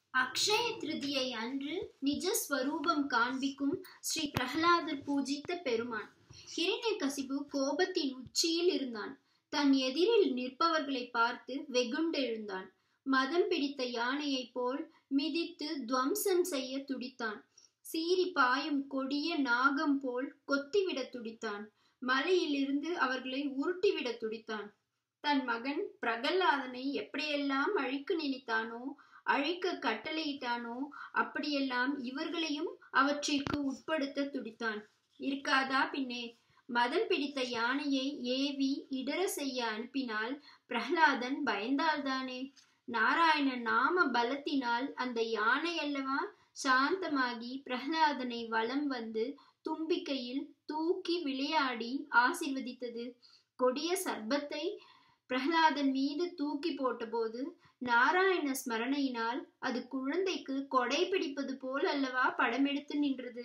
அக்ஷய திருதியை அன்று நிஜ ஸ்வரூபம் காண்பிக்கும் ஸ்ரீ பிரகலாதர் பூஜித்த பெருமான் ஹிரண்யகசிபு கோபத்தின் உச்சியில் இருந்தான் தன் எதிரில் நிற்பவர்களை பார்த்து வெகுண்டெழுந்தான் மதம் பிடித்த யானையைப் போல் மிதித்து துவம்சம் செய்ய துடித்தான் சீறி பாயும் கொடிய நாகம் போல் கொத்திவிட துடித்தான் மலையிலிருந்து அவர்களை உருட்டிவிட துடித்தான் தன் மகன் பிரகலாதனை எப்படியெல்லாம் அழிக்க நினைத்தானோ அழிக்க கட்டளையிட்டானோ அப்படியெல்லாம் இவர்களையும் அவற்றிற்கு உட்படுத்த துடித்தான் இருக்காதா பின்னே மதம் பிடித்த யானையை ஏவி இடர செய்ய அனுப்பினால் பிரகலாதன் பயந்தால்தானே நாராயண நாம பலத்தினால் அந்த யானை அல்லவா சாந்தமாகி பிரகலாதனை வலம் வந்து தும்பிக்கையில் தூக்கி விளையாடி ஆசிர்வதித்தது கொடிய சர்பத்தை பிரகலாதன் மீது தூக்கி போட்டபோது நாராயண ஸ்மரணையினால் அது குழந்தைக்கு கொடை பிடிப்பது போல் அல்லவா படமெடுத்து நின்றது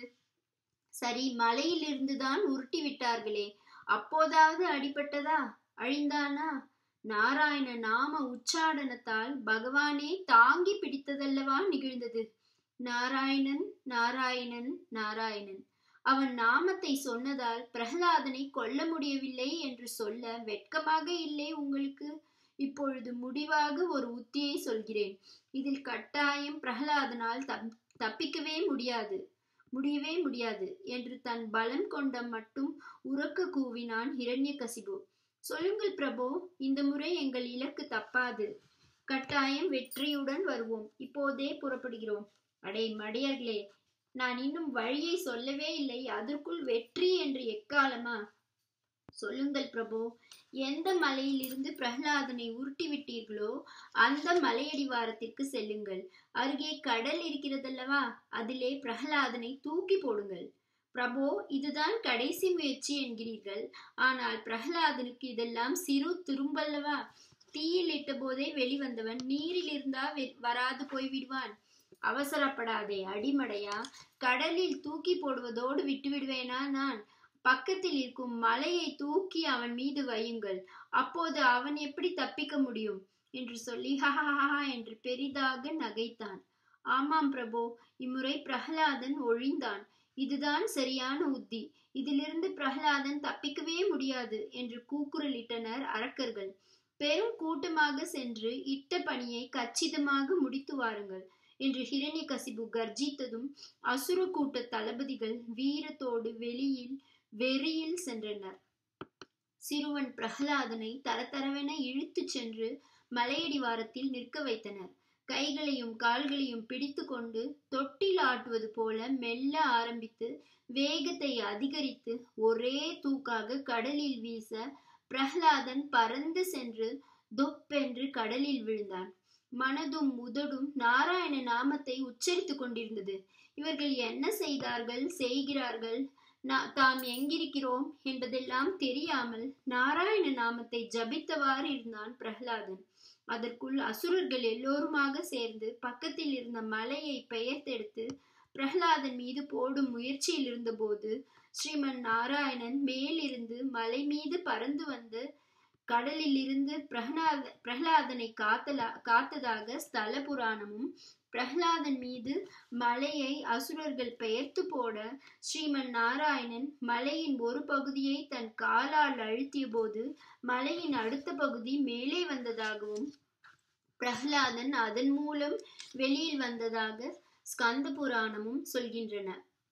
சரி மலையிலிருந்துதான் உருட்டி விட்டார்களே அப்போதாவது அடிபட்டதா அழிந்தானா நாராயண நாம உச்சாடனத்தால் பகவானே தாங்கி பிடித்ததல்லவா நிகழ்ந்தது நாராயணன் நாராயணன் நாராயணன் அவன் நாமத்தை சொன்னதால் பிரகலாதனை கொல்ல முடியவில்லை என்று சொல்ல வெட்கமாக இல்லை உங்களுக்கு இப்பொழுது முடிவாக ஒரு உத்தியை சொல்கிறேன் இதில் கட்டாயம் பிரகலாதனால் தப்பிக்கவே முடியாது முடியவே முடியாது என்று தன் பலம் கொண்ட மட்டும் உறக்க கூவினான் ஹிரண்யகசிபு சொல்லுங்கள் பிரபு இந்த முறை எங்கள் இலக்கு தப்பாது கட்டாயம் வெற்றியுடன் வருவோம் இப்போதே புறப்படுகிறோம் அடே மடையர்களே நான் இன்னும் வழியை சொல்லவே இல்லை அதற்குள் வெற்றி என்று எக்காலமா சொல்லுங்கள் பிரபு எந்த மலையிலிருந்து பிரகலாதனை உருட்டி விட்டீர்களோ அந்த மலையடிவாரத்திற்கு செல்லுங்கள் அருகே கடல் இருக்கிறதல்லவா அதிலே பிரகலாதனை தூக்கி போடுங்கள் பிரபோ இதுதான் கடைசி முயற்சி என்கிறீர்கள் ஆனால் பிரகலாதனுக்கு இதெல்லாம் சிறு திரும்பல்லவா தீயில் இட்ட போதே வெளிவந்தவன் நீரில் இருந்தா வராது போய்விடுவான் அவசரப்படாதே அடிமடையா கடலில் தூக்கி போடுவதோடு விட்டுவிடுவேனா நான் பக்கத்தில் இருக்கும் மலையை தூக்கி அவன் மீது வையுங்கள் அப்போது அவன் எப்படி தப்பிக்க முடியும் என்று சொல்லி ஹஹஹா என்று பெரிதாக நகைத்தான் ஆமாம் பிரபு இம்முறை பிரகலாதன் ஒழிந்தான் இதுதான் சரியான உத்தி இதிலிருந்து பிரகலாதன் தப்பிக்கவே முடியாது என்று கூக்குரலிட்டனர் அரக்கர்கள் பெரும் கூட்டமாக சென்று இட்ட பணியை கச்சிதமாக முடித்து வாருங்கள் என்று ஹிரண்யகசிபு கர்ஜித்ததும் அசுர கூட்ட தளபதிகள் வீரத்தோடு வெளியில் வெறியில் சென்றனர் சிறுவன் பிரகலாதனை தரதரவென இழுத்துச் சென்று மலையடிவாரத்தில் நிற்க வைத்தனர் கைகளையும் கால்களையும் பிடித்து கொண்டு தொட்டில் ஆட்டுவது போல மெல்ல ஆரம்பித்து வேகத்தை அதிகரித்து ஒரே தூக்காக கடலில் வீச பிரகலாதன் பறந்து சென்று தொப்பென்று கடலில் விழுந்தான் மனதும் உதடும் நாராயண நாமத்தை உச்சரித்துக் கொண்டிருந்தது இவர்கள் என்ன செய்தார்கள் செய்கிறார்கள் தாம் எங்கிருக்கிறோம் என்பதெல்லாம் தெரியாமல் நாராயண நாமத்தை ஜபித்தவாறு இருந்தான் பிரகலாதன் அதற்குள் அசுரர்கள் எல்லோருமாக சேர்ந்து பக்கத்தில் இருந்த மலையை பெயர்த்தெடுத்து பிரகலாதன் மீது போடும் முயற்சியில் இருந்தபோது ஸ்ரீமன் நாராயணன் மேலிருந்து மலை மீது பறந்து வந்து கடலில் இருந்து பிரகலாத பிரகலாதனை காத்தலா காத்ததாக ஸ்தல புராணமும் பிரகலாதன் மீது மலையை அசுரர்கள் பெயர்த்து போட ஸ்ரீமன் நாராயணன் மலையின் ஒரு பகுதியை தன் காலால் அழுத்திய போது மலையின் அடுத்த பகுதி மேலே வந்ததாகவும் பிரகலாதன் அதன் மூலம் வெளியில் வந்ததாக ஸ்கந்த புராணமும் சொல்கின்றன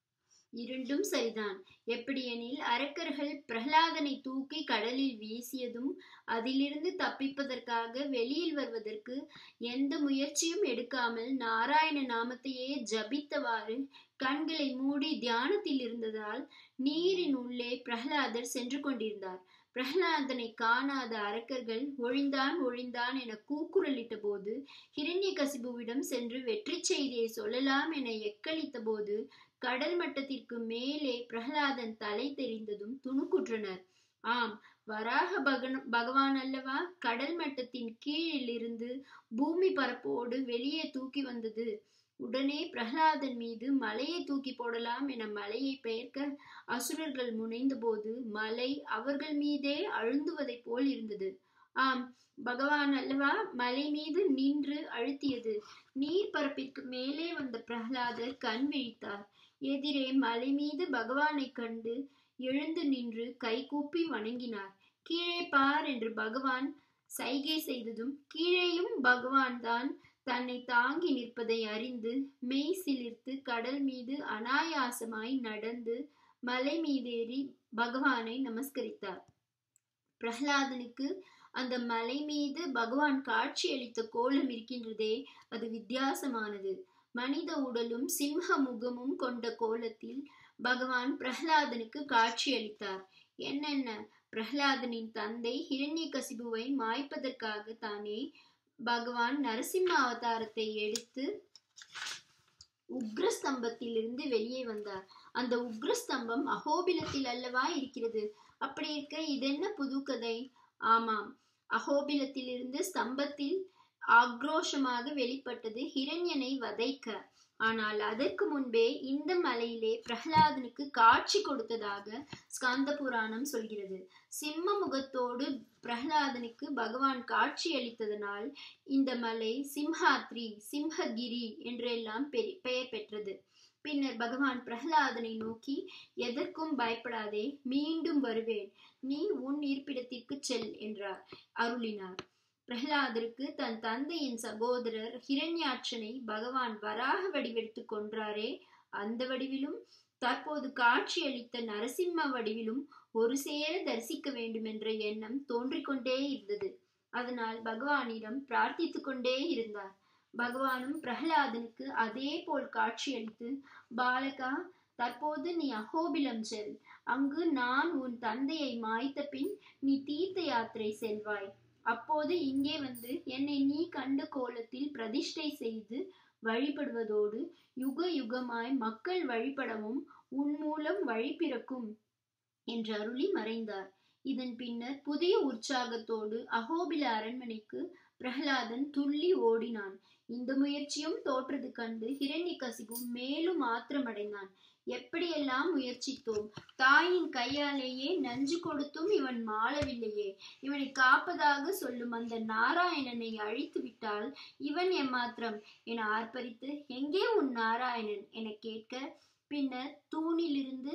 இரண்டும் சரிதான் எப்படியெனில் அரக்கர்கள் பிரகலாதனை தூக்கி கடலில் வீசியதும் அதிலிருந்து தப்பிப்பதற்காக வெளியில் வருவதற்கு எந்த முயற்சியும் எடுக்காமல் நாராயண நாமத்தையே ஜபித்தவாறு கண்களை மூடி தியானத்தில் இருந்ததால் நீரின் உள்ளே பிரகலாதர் சென்று கொண்டிருந்தார் பிரகலாதனை காணாத அரக்கர்கள் ஒழிந்தான் ஒழிந்தான் என கூக்குரலிட்ட போது ஹிரண்யகசிபுவிடம் சென்று வெற்றி செய்தியை சொல்லலாம் என எக்களித்த போது கடல் மட்டத்திற்கு மேலே பிரகலாதன் தலை தெரிந்ததும் துணுக்குற்றனர் ஆம் வராக பகன் பகவான் அல்லவா கடல் மட்டத்தின் கீழில் இருந்து பூமி பரப்போடு வெளியே தூக்கி வந்தது உடனே பிரகலாதன் மீது மலையை தூக்கி போடலாம் என மலையை பெயர்க்க அசுரர்கள் முனைந்தபோது மலை அவர்கள் மீதே அழுந்துவதைப் போல் இருந்தது ஆம் பகவான் அல்லவா மலை மீது நின்று அழுத்தியது நீர் பரப்பிற்கு மேலே வந்த பிரகலாதர் கண் விழித்தார் எதிரே மலை மீது பகவானை கண்டு எழுந்து நின்று கைகூப்பி வணங்கினார் கீழே பார் என்று பகவான் சைகை செய்ததும் கீழேயும் பகவான் தான் தன்னை தாங்கி நிற்பதை அறிந்து மெய் சிலிர்த்து கடல் மீது அனாயாசமாய் நடந்து மலை மீதேறி பகவானை நமஸ்கரித்தார் பிரகலாதனுக்கு அந்த மலை மீது பகவான் காட்சி அளித்த கோலம் இருக்கின்றதே அது வித்தியாசமானது மனித உடலும் சிம்ஹ முகமும் கொண்ட கோலத்தில் பகவான் பிரகலாதனுக்கு காட்சி அளித்தார் என்னென்ன பிரகலாதனின் தந்தை ஹிரண்ய கசிபுவை மாய்ப்பதற்காக தானே பகவான் நரசிம்ம அவதாரத்தை எடுத்து உக்ரஸ்தம்பத்திலிருந்து வெளியே வந்தார் அந்த உக்ரஸ்தம்பம் அகோபிலத்தில் அல்லவா இருக்கிறது அப்படி இருக்க இதென்ன புது கதை ஆமாம் அகோபிலத்திலிருந்து ஸ்தம்பத்தில் ஆக்ரோஷமாக வெளிப்பட்டது ஹிரண்யனை வதைக்க ஆனால் அதற்கு முன்பே இந்த மலையிலே பிரகலாதனுக்கு காட்சி கொடுத்ததாக ஸ்காந்த புராணம் சொல்கிறது சிம்ம முகத்தோடு பிரகலாதனுக்கு பகவான் காட்சி அளித்ததனால் இந்த மலை சிம்ஹாத்ரி சிம்ஹகிரி என்றெல்லாம் பெயர் பெற்றது பின்னர் பகவான் பிரகலாதனை நோக்கி எதற்கும் பயப்படாதே மீண்டும் வருவேன் நீ உன் இருப்பிடத்திற்கு செல் என்றார் அருளினார் பிரகலாதருக்கு தன் தந்தையின் சகோதரர் ஹிரண்யாட்சனை பகவான் வராக வடிவெடுத்து கொன்றாரே அந்த வடிவிலும் தற்போது காட்சியளித்த நரசிம்ம வடிவிலும் ஒரு சேர தரிசிக்க வேண்டும் என்ற எண்ணம் தோன்றிக்கொண்டே இருந்தது அதனால் பகவானிடம் பிரார்த்தித்து கொண்டே இருந்தார் பகவானும் பிரகலாதனுக்கு அதே போல் காட்சியளித்து பாலகா தற்போது நீ அகோபிலம் செல் அங்கு நான் உன் தந்தையை மாய்த்த பின் நீ தீர்த்த யாத்திரை செல்வாய் அப்போது இங்கே வந்து என்னை நீ கண்ட கோலத்தில் பிரதிஷ்டை செய்து வழிபடுவதோடு யுக யுகமாய் மக்கள் வழிபடவும் உன் மூலம் வழி பிறக்கும் என்று அருளி மறைந்தார் இதன் பின்னர் புதிய உற்சாகத்தோடு அகோபில அரண்மனைக்கு பிரகலாதன் துள்ளி ஓடினான் இந்த முயற்சியும் தோற்றது கண்டு ஹிரண்யகசிபு மேலும் ஆத்திரமடைந்தான் எப்படியெல்லாம் முயற்சித்தோம் தாயின் கையாலேயே நஞ்சு கொடுத்தும் இவன் மாளவில்லையே இவனை காப்பதாக சொல்லும் அந்த நாராயணனை அழித்து விட்டால் இவன் எம்மாத்திரம் என ஆர்ப்பரித்து எங்கே உன் நாராயணன் என கேட்க பின்னர் தூணிலிருந்து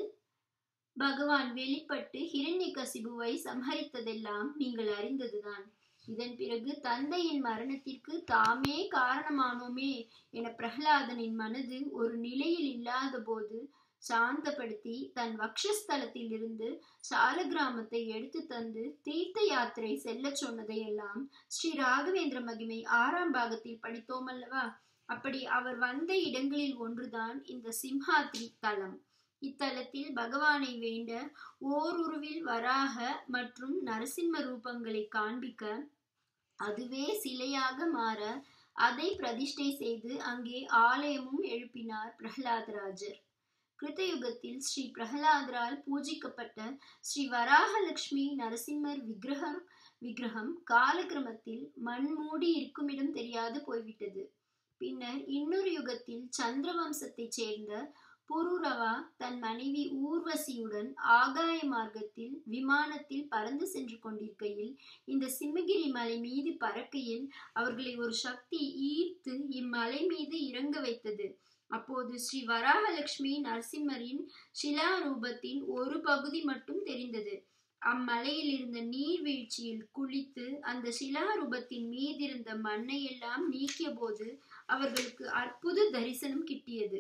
பகவான் வெளிப்பட்டு ஹிரண்யகசிபுவை சம்ஹரித்ததெல்லாம் நீங்கள் அறிந்ததுதான் இதன் பிறகு தந்தையின் மரணத்திற்கு தாமே காரணமானோமே என பிரகலாதனின் மனது ஒரு நிலையில் இல்லாத போது சாந்தப்படுத்தி தன் வக்ஷஸ்தலத்தில் இருந்து சால கிராமத்தை எடுத்து தந்து தீர்த்த யாத்திரை செல்ல சொன்னதையெல்லாம் ஸ்ரீ ராகவேந்திர மகிமை ஆறாம் பாகத்தில் படித்தோம் அல்லவா அப்படி அவர் வந்த இடங்களில் ஒன்றுதான் இந்த சிம்ஹாத்ரி தலம் இத்தலத்தில் பகவானை வேண்ட ஓருருவில் வராக மற்றும் நரசிம்ம ரூபங்களை காண்பிக்க அதுவே சிலையாக மாற அதை பிரதிஷ்டை செய்து அங்கே ஆலயமும் எழுப்பினார் பிரகலாதராஜர் கிருத்தயுகத்தில் ஸ்ரீ பிரகலாதரால் பூஜிக்கப்பட்ட ஸ்ரீ வராகலட்சுமி நரசிம்மர் விக்கிரகம் விக்கிரகம் காலக்கிரமத்தில் மண் மூடி இருக்குமிடம் தெரியாது போய்விட்டது பின்னர் இன்னொரு யுகத்தில் சந்திரவம்சத்தைச் சேர்ந்த புருரவா தன் மனைவி ஊர்வசியுடன் ஆகாய மார்க்கத்தில் விமானத்தில் பறந்து சென்று கொண்டிருக்கையில் இந்த சிம்மகிரி மலை மீது பறக்கையில் அவர்களை ஒரு சக்தி ஈர்த்து இம்மலை மீது இறங்க வைத்தது அப்போது ஸ்ரீ வராகலட்சுமி நரசிம்மரின் சிலா ரூபத்தின் ஒரு பகுதி மட்டும் தெரிந்தது அம்மலையில் இருந்த நீர்வீழ்ச்சியில் குளித்து அந்த சிலாரூபத்தின் மீதிருந்த மண்ணை எல்லாம் நீக்கிய போது அவர்களுக்கு அற்புத தரிசனம் கிட்டியது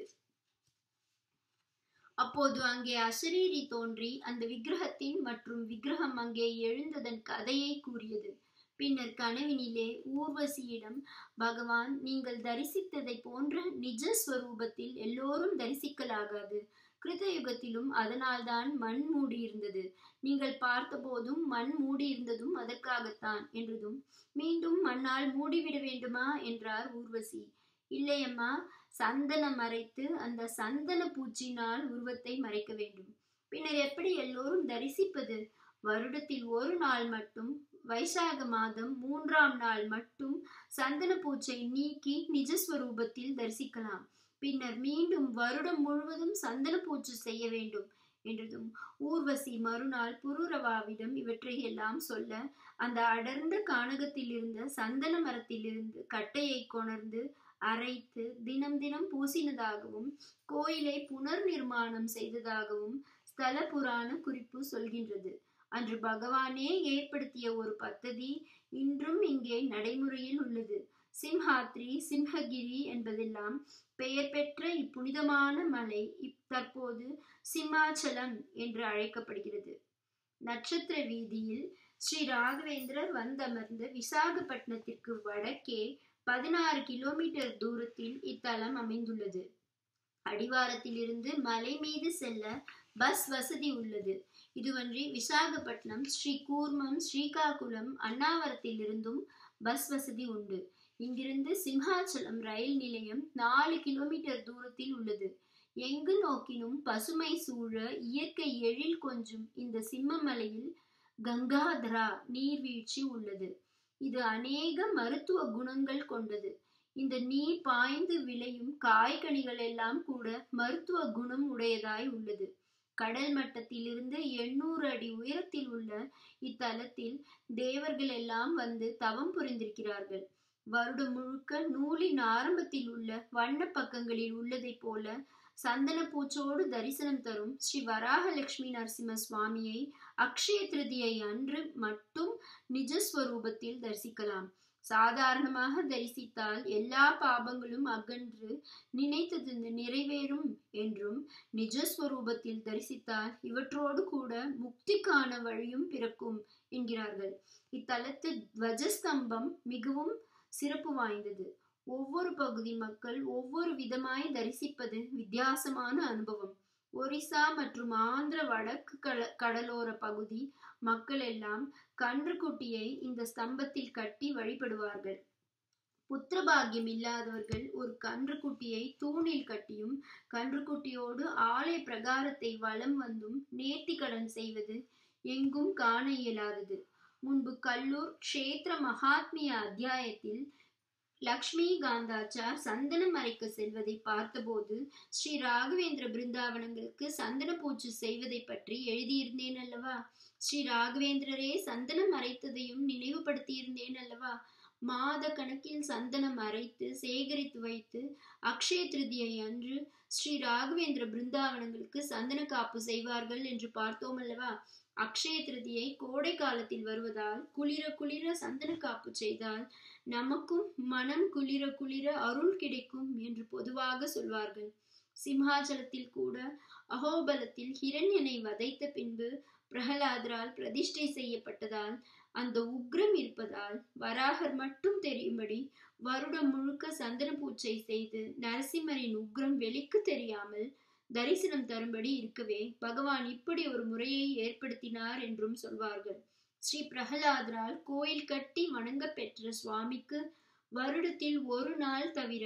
அப்போது அங்கே அசரீரி தோன்றி அந்த விக்கிரகத்தின் மற்றும் விக்கிரகம் அங்கே எழுந்ததன் கதையை கூறியது பின்னர் கனவினிலே ஊர்வசியிடம் பகவான் நீங்கள் தரிசித்ததை போன்ற நிஜ ஸ்வரூபத்தில் எல்லோரும் தரிசிக்கலாகாது கிருதயுகத்திலும் அதனால்தான் மண் மூடியிருந்தது நீங்கள் பார்த்தபோதும் மண் மூடியிருந்ததும் அதற்காகத்தான் என்றதும் மீண்டும் மண்ணால் மூடிவிட வேண்டுமா என்றார் ஊர்வசி இல்லையம்மா சந்தனம் மறைத்து அந்த சந்தன பூச்சினால் உருவத்தை மறைக்க வேண்டும் பின்னர் எப்படி எல்லோரும் தரிசிப்பது வருடத்தில் ஒரு நாள் மட்டும் வைசாக மாதம் மூன்றாம் நாள் மட்டும் சந்தன பூச்சை நீக்கி நிஜஸ்வரூபத்தில் தரிசிக்கலாம் பின்னர் மீண்டும் வருடம் முழுவதும் சந்தன பூச்சு செய்ய வேண்டும் என்றதும் ஊர்வசி மறுநாள் புரூரவாவிடம் இவற்றையெல்லாம் சொல்ல அந்த அடர்ந்த கானகத்தில் இருந்த சந்தன மரத்திலிருந்து கட்டையை கொணர்ந்து அரைத்து தினம் தினம் பூசினதாகவும் கோயிலை புனர் நிர்மாணம் செய்ததாகவும் ஸ்தல புராண குறிப்பு சொல்கின்றது அன்று பகவானே ஏற்படுத்திய ஒரு பத்ததி இன்றும் இங்கே நடைமுறையில் உள்ளது சிம்ஹாத்ரி சிம்ஹகிரி என்பதெல்லாம் பெயர் பெற்ற இப்புனிதமான மலை தற்போது சிம்மாச்சலம் என்று அழைக்கப்படுகிறது நட்சத்திர வீதியில் ஸ்ரீ ராகவேந்திரர் வந்தமர்ந்த விசாகப்பட்டினத்திற்கு வடக்கே பதினாறு கிலோமீட்டர் தூரத்தில் இத்தலம் அமைந்துள்ளது அடிவாரத்திலிருந்து மலை மீது செல்ல பஸ் வசதி உள்ளது இதுவன்றி விசாகப்பட்டினம் ஸ்ரீ கூர்மம் ஸ்ரீகாகுளம் அண்ணாவரத்திலிருந்தும் பஸ் வசதி உண்டு இங்கிருந்து சிம்ஹாச்சலம் ரயில் நிலையம் நாலு கிலோமீட்டர் தூரத்தில் உள்ளது எங்கு நோக்கினும் பசுமை சூழ இயற்கை எழில் கொஞ்சும் இந்த சிம்மமலையில் கங்காதரா நீர்வீழ்ச்சி உள்ளது இது அநேக மருத்துவ குணங்கள் கொண்டது இந்த நீர் பாய்ந்து விளையும் காய்கனிகள் எல்லாம் கூட மருத்துவ குணம் உடையதாய் உள்ளது கடல் மட்டத்திலிருந்து எண்ணூறு அடி உயரத்தில் உள்ள இத்தலத்தில் தேவர்கள் எல்லாம் வந்து தவம் புரிந்திருக்கிறார்கள் வருடம் முழுக்க நூலின் ஆரம்பத்தில் உள்ள வண்ண பக்கங்களில் உள்ளதைப் போல சந்தன பூச்சோடு தரிசனம் தரும் ஸ்ரீ வராகலட்சுமி நரசிம்ம சுவாமியை அக்ஷய திருதியை அன்று மட்டும் நிஜஸ்வரூபத்தில் தரிசிக்கலாம் சாதாரணமாக தரிசித்தால் எல்லா பாபங்களும் அகன்று நினைத்தது நிறைவேறும் என்றும் நிஜஸ்வரூபத்தில் தரிசித்தால் இவற்றோடு கூட முக்திக்கான வழியும் பிறக்கும் என்கிறார்கள் இத்தலத்து துவஜஸ்தம்பம் மிகவும் சிறப்பு வாய்ந்தது ஒவ்வொரு பகுதி மக்கள் ஒவ்வொரு விதமாய் தரிசிப்பது வித்தியாசமான அனுபவம் ஒரிசா மற்றும் ஆந்திர வடக்கு கடலோர பகுதி மக்கள் எல்லாம் கன்றுக்குட்டியை இந்த ஸ்தம்பத்தில் கட்டி வழிபடுவார்கள் புத்திரபாகியம் இல்லாதவர்கள் ஒரு கன்றுக்குட்டியை தூணில் கட்டியும் கன்றுக்குட்டியோடு ஆலய பிரகாரத்தை வலம் வந்தும் நேர்த்தி கடன் செய்வது எங்கும் காண இயலாதது முன்பு கல்லூர் க்ஷேத்திர மகாத்மிய அத்தியாயத்தில் லக்ஷ்மி காந்தாச்சார் சந்தனம் மறைக்க செல்வதை பார்த்தபோது ஸ்ரீ ராகவேந்திர பிருந்தாவனங்களுக்கு சந்தன பூச்சு செய்வதை பற்றி எழுதியிருந்தேன் அல்லவா ஸ்ரீ ராகவேந்திரரே சந்தனம் அரைத்ததையும் நினைவுபடுத்தியிருந்தேன் அல்லவா மாத கணக்கில் சந்தனம் அரைத்து சேகரித்து வைத்து அக்ஷய திருதியை அன்று ஸ்ரீ ராகவேந்திர பிருந்தாவனங்களுக்கு சந்தன காப்பு செய்வார்கள் என்று பார்த்தோம் அல்லவா அக்ஷய திருதியை கோடை காலத்தில் வருவதால் குளிர குளிர சந்தன காப்பு செய்தால் நமக்கும் மனம் குளிர குளிர அருள் கிடைக்கும் என்று பொதுவாக சொல்வார்கள் சிம்ஹாச்சலத்தில் கூட அகோபலத்தில் ஹிரண்யனை வதைத்த பின்பு பிரகலாதரால் பிரதிஷ்டை செய்யப்பட்டதால் அந்த உக்ரம் இருப்பதால் வராகர் மட்டும் தெரியும்படி வருடம் முழுக்க சந்தன பூச்சை செய்து நரசிம்மரின் உக்ரம் வெளிக்கு தெரியாமல் தரிசனம் தரும்படி இருக்கவே பகவான் இப்படி ஒரு முறையை ஏற்படுத்தினார் என்றும் சொல்வார்கள் ஸ்ரீ பிரகலாதரால் கோயில் கட்டி வணங்க பெற்ற சுவாமிக்கு வருடத்தில் ஒரு நாள் தவிர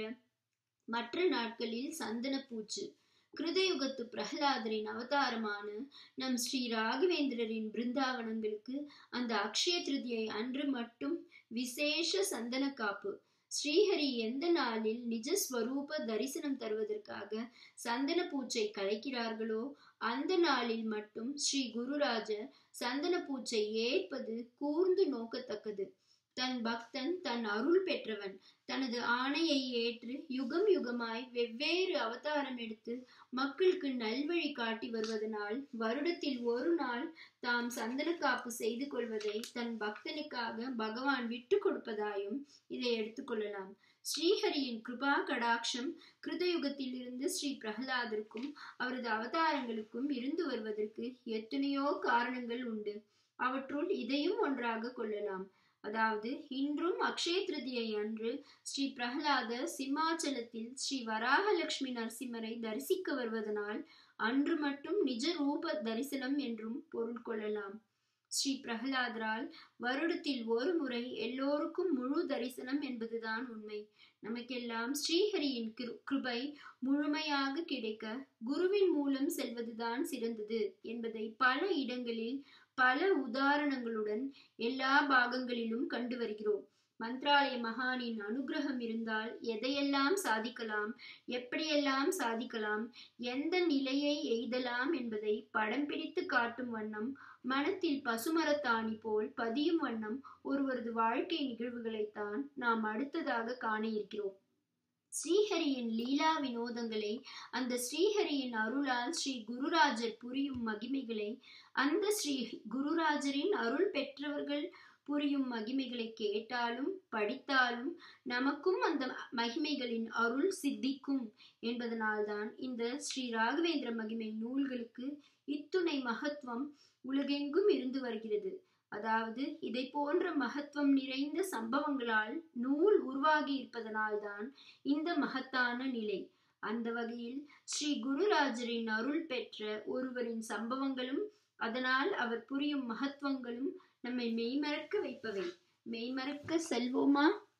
மற்ற நாட்களில் சந்தன பூச்சு கிருதயுகத்து பிரகலாதரின் அவதாரமான நம் ஸ்ரீ ராகவேந்திரரின் பிருந்தாவனங்களுக்கு அந்த அக்ஷய திருதியை அன்று மட்டும் விசேஷ சந்தன காப்பு ஸ்ரீஹரி எந்த நாளில் நிஜ ஸ்வரூப தரிசனம் தருவதற்காக சந்தன பூச்சை கலைக்கிறார்களோ அந்த நாளில் மட்டும் ஸ்ரீ குருராஜர் சந்தன பூச்சை ஏற்பது கூர்ந்து நோக்கத்தக்கது தன் பக்தன் தன் அருள் பெற்றவன் தனது ஆணையை ஏற்று யுகம் யுகமாய் வெவ்வேறு அவதாரம் எடுத்து மக்களுக்கு நல்வழி காட்டி வருவதனால் வருடத்தில் ஒரு நாள் தாம் சந்தன காப்பு செய்து கொள்வதை தன் பக்தனுக்காக பகவான் விட்டு கொடுப்பதாயும் இதை எடுத்துக்கொள்ளலாம் ஸ்ரீஹரியின் கிருபா கடாட்சம் கிருதயுகத்தில் இருந்து ஸ்ரீ பிரகலாதருக்கும் அவரது அவதாரங்களுக்கும் இருந்து வருவதற்கு எத்தனையோ காரணங்கள் உண்டு அவற்றுள் இதையும் ஒன்றாக கொள்ளலாம் அதாவது இன்றும் அக்ஷய திருதியை அன்று ஸ்ரீ பிரகலாதர் சிம்மாச்சலத்தில் ஸ்ரீ வராகலட்சுமி நரசிம்மரை தரிசிக்க வருவதனால் அன்று மட்டும் நிஜ ரூப தரிசனம் என்றும் பொருள் கொள்ளலாம் ஸ்ரீ பிரகலாதரால் வருடத்தில் ஒரு முறை எல்லோருக்கும் முழு தரிசனம் என்பதுதான் உண்மை நமக்கெல்லாம் ஸ்ரீஹரியின் கிருபை முழுமையாக கிடைக்க குருவின் மூலம் செல்வதுதான் சிறந்தது என்பதை பல இடங்களில் பல உதாரணங்களுடன் எல்லா பாகங்களிலும் கண்டு வருகிறோம் மந்த்ராலய மகானின் அனுகிரகம் இருந்தால் எதையெல்லாம் சாதிக்கலாம் எப்படியெல்லாம் சாதிக்கலாம் எந்த நிலையை எய்தலாம் என்பதை படம் பிடித்து காட்டும் வண்ணம் மனத்தில் பசுமரத்தாணி போல் பதியும் வண்ணம் ஒருவரது வாழ்க்கை நிகழ்வுகளைத்தான் நாம் அடுத்ததாக காண இருக்கிறோம் ஸ்ரீஹரியின் லீலா வினோதங்களை அந்த ஸ்ரீஹரியின் அருளால் ஸ்ரீ குருராஜர் புரியும் மகிமைகளை அந்த ஸ்ரீ குருராஜரின் அருள் பெற்றவர்கள் புரியும் மகிமைகளை கேட்டாலும் படித்தாலும் நமக்கும் அந்த மகிமைகளின் அருள் சித்திக்கும் என்பதனால்தான் இந்த ஸ்ரீ ராகவேந்திர மகிமை நூல்களுக்கு இத்துணை மகத்துவம் உலகெங்கும் இருந்து வருகிறது அதாவது இதை போன்ற மகத்துவம் நிறைந்த சம்பவங்களால் நூல் உருவாகி இருப்பதனால்தான் இந்த மகத்தான நிலை அந்த வகையில் ஸ்ரீ குருராஜரின் அருள் பெற்ற ஒருவரின் சம்பவங்களும் அதனால் அவர் புரியும் மகத்துவங்களும் நம்மை மெய்மறக்க வைப்பவை மெய்மறக்க செல்வோமா